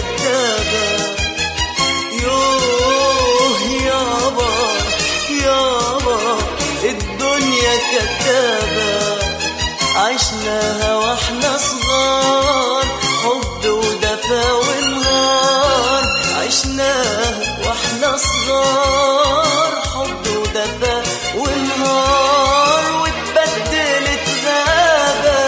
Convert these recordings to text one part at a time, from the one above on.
كدابة يوه يابا يابا الدنيا كدابة عشناها واحنا صغار حب ودفا ونهار عشناها واحنا صغار حب ودفا ونهار واتبدلت غابة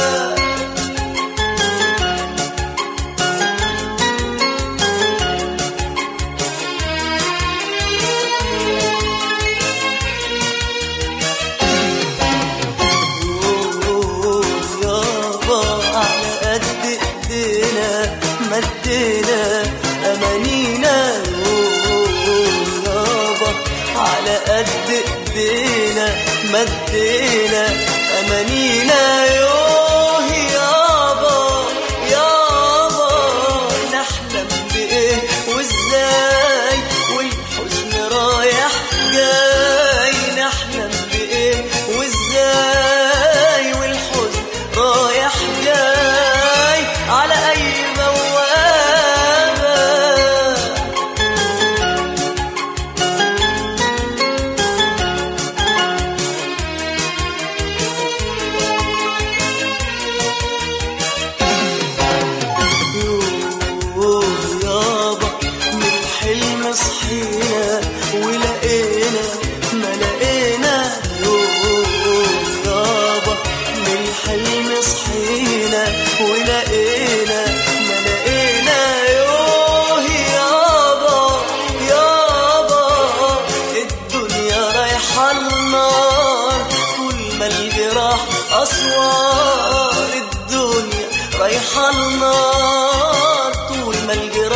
يوه يابا على قد ايدينا مدينا امانينا يوه يابا على قد ايدينا مدينا امانينا يوه يابا يابا نحلم بايه وازاي والحزن رايح جاي نحلم بايه وازاي والحزن رايح جاي على اي بوابه يوه يابا من الحلم صحينا ولقينا ما لقينا يوه يابا من الحلم صحينا ولقينا ما لقينا يوه يابا يابا الدنيا رايحة النار طول ما الجراح أسوار الدنيا رايحة النار طول ما الجراح